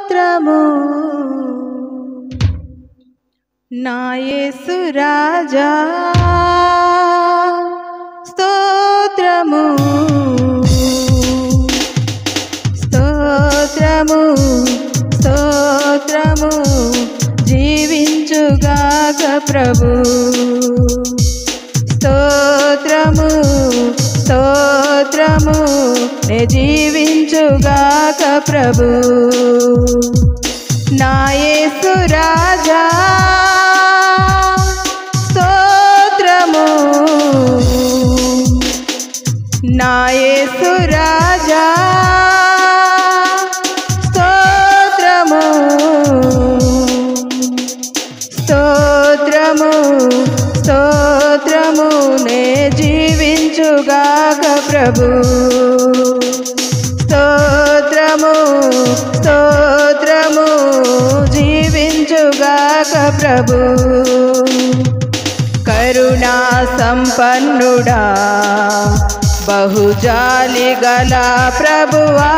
స్తోత్రము నాయసు రాజా స్తోత్రము స్తోత్రము స్తోత్రము జీవించుగాక ప్రభు స్తోత్రము స్తోత్రము నే జీవించుగాక ప్రభు నాయసు రాజా స్తోత్రము నాయసు రాజా స్తోత్రము స్తోత్రము స్తోత్రము నే జీవించుగాక ప్రభు స్తోత్రము స్తోత్రము జీవించుగాక ప్రభు కరుణా సంపన్నుడా బహుజాలి గల ప్రభువా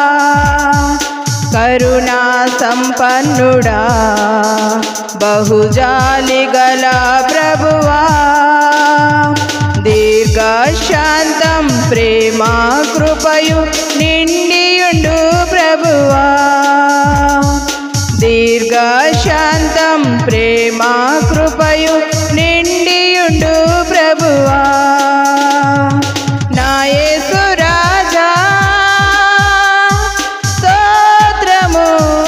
కరుణా సంపన్నుడా బహుజాలి గల ప్రభువా దీర్ఘశాంతం ప్రేమ కృపయు నిండియుండు ప్రభువా దీర్ఘశాంతం ప్రేమ కృపయు నిండియుండు ప్రభువా నాయసు రాజా స్తోత్రము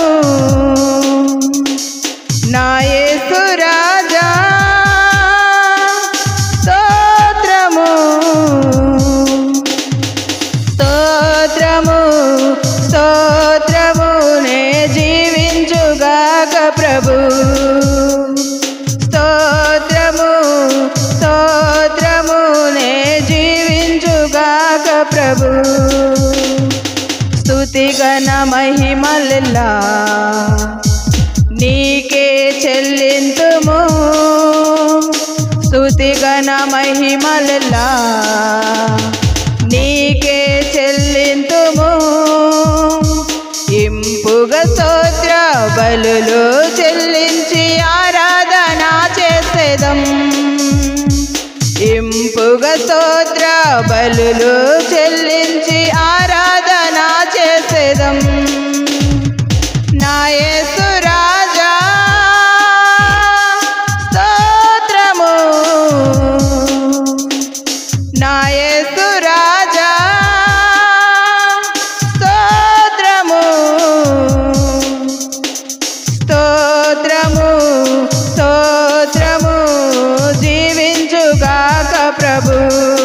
నాయసు రాజా స్తోత్రము స్తోత్రము స్తోత్రము నే జీవించుగాక ప్రభు స్తోత్రము స్తోత్రము నే జీవించుగాక ప్రభు స్తుతిగణ మహిమల్లా నీకే చెల్లింతుము స్తుతిగణ మహిమల్లా నీకే చెల్లింతుము ఇంపుగ స్తోత్ర బలులు చెల్లించి ఆరాధన చేసేదం ఇంపుగ స్తోత్ర బలులు చెల్లించి ఆరాధన చేసేదం నాయసు రాజా స్తోత్రము నాయసు రాజా స్తోత్రము స్తోత్రము స్తోత్రము జీవించుగాక ప్రభు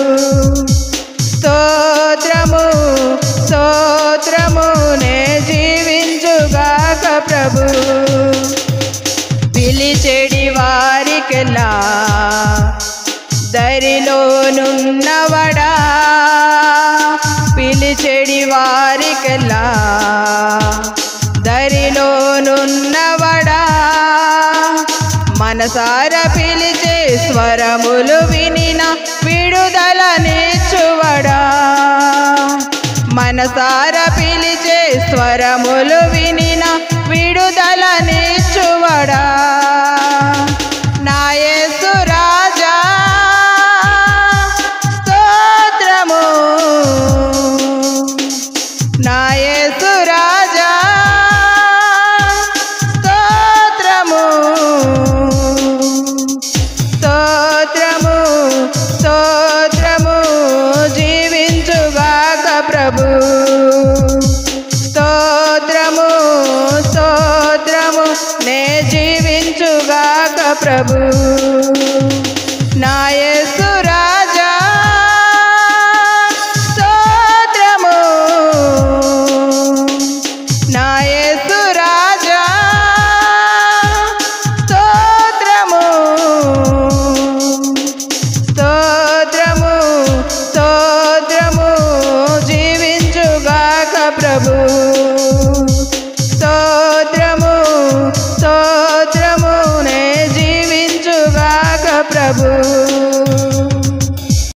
స్తోత్రము స్తోత్రము నే జీవించుగాక ప్రభు పిలిచెడి వారికెలా దరిలోనున్నవడా పిలిచెడి వారికెలా దరిలోనున్నవడా మనసార పిలిచే స్వరములు వినిన విడుదల నేర్చువడా మనసార పిలిచే స్వరములు వినిన విడుదల నేర్చువడా నాయసు రాజా స్తోత్రము నాయసు రాజా స్తోత్రము స్తోత్రము స్తోత్రము జీవించుగాక ప్రభు స్తోత్రము స్తోత్రము నే జీవించుగాక ప్రభు